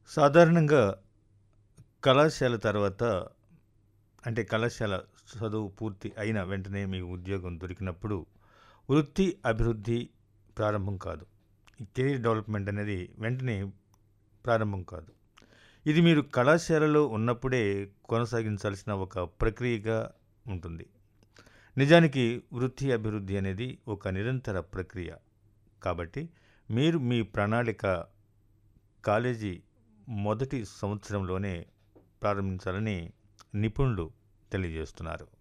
సాధారణంగా కళాశాల తర్వాత అంటే కళాశాల చదువు పూర్తి అయిన వెంటనే మీకు ఉద్యోగం దొరికినప్పుడు వృత్తి అభివృద్ధి ప్రారంభం కాదు. ఈ కెరీర్ డెవలప్‌మెంట్ అనేది వెంటనే ప్రారంభం కాదు. ఇది మీరు కళాశాలలో ఉన్నప్పుడే కొనసాగించాల్సిన ఒక ప్రక్రియగా ఉంటుంది. నిజానికి వృత్తి అభివృద్ధి అనేది ఒక నిరంతర ప్రక్రియ. కాబట్టి మీరు మీ ప్రణాళిక కాలేజీ మొదటి సంవత్సరంలోనే ప్రారంభించాలని నిపుణులు తెలియజేస్తున్నారు.